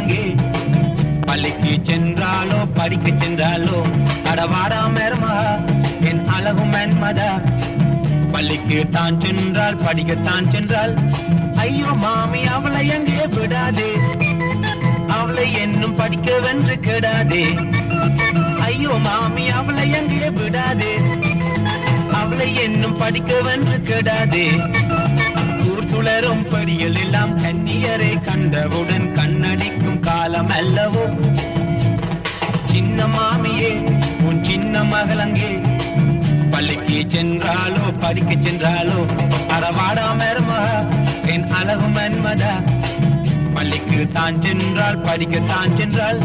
மகளங்கே பள்ளிக்கு சென்றாலோ படிக்க சென்றாலோ அடவாடா மேரமா என் அழகு மன்மதா பள்ளிக்கு தான் சென்றால் படிக்கத்தான் சென்றால் ஐயோ மாமி அவளை எங்கே விடாதே அவளை என்னும் படிக்க வென்று கெடாதே ஐயோ மாமி அவளை எங்கே விடாதே அவளை என்னும் படிக்க வென்று கெடாதே ஊர் சுழரும் படிகள் எல்லாம் கன்னியரை கண்டவுடன் கண்ணடிக்கும் காலம் அல்லவோ சின்ன மாமியே உன் சின்ன மகளங்கே பள்ளிக்கு சென்றாலோ படிக்க சென்றாலோ அறவாடா மருமகா என் அழகு மன்மதா பள்ளிக்கு தான் சென்றால் படிக்க தான் சென்றால்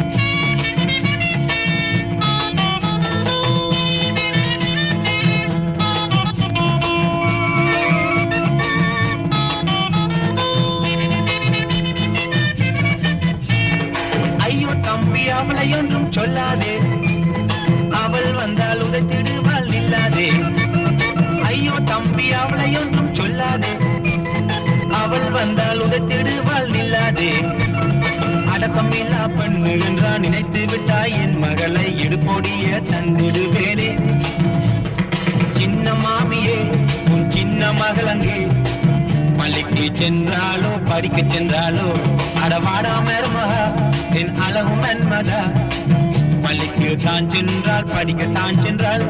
ஐயோ தம்பி அவளை ஒன்றும் சொல்லாதே அவள் வந்தால் உதைத்திடுவாள் இல்லாதே ஐயோ தம்பி அவளை ஒன்றும் சொல்லாதே அவள் வந்தால் உதைத்திடுவாள் இல்லாதே அடக்கம் இல்லா பெண்ணு என்றா நினைத்து விட்டாய் என் மகளை இடுபொடிய தந்திடுவேனே சின்ன மாமியே உன் சின்ன மகளங்கே பள்ளிக்கு சென்றாலோ படிக்க சென்றாலோ அடவாடா மருமகா என் அழகு மன்மதா பள்ளிக்கு தான் சென்றால் படிக்க தான் சென்றால்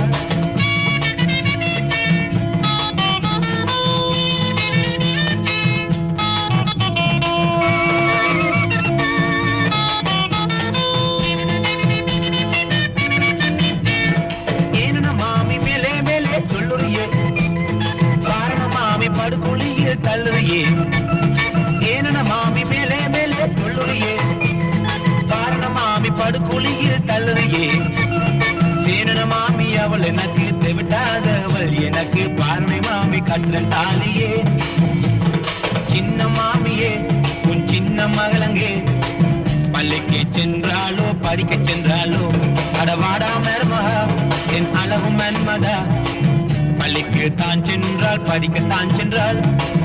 ஏனன மாமி மேலே மேலே சொல்லுறியே காரண மாமி படுகுழியில் தள்ளுறியே ஏனன மாமி மேலே மேலே சொல்லுறியே காரண மாமி படுகுழியில் தள்ளுறியே ஏனன மாமி அவள் எனக்கு தெவிட்டாதவள் எனக்கு பார்வை மாமி கண்ணன் தாலியே சின்ன மாமியே உன் சின்ன மகளங்கே பள்ளிக்கு சென்றாலோ படிக்க சென்றாலோ அடவாடா மருமகா என் அழகு மன்மதா பள்ளிக்கு தான் சென்றால் படிக்க தான் சென்றால்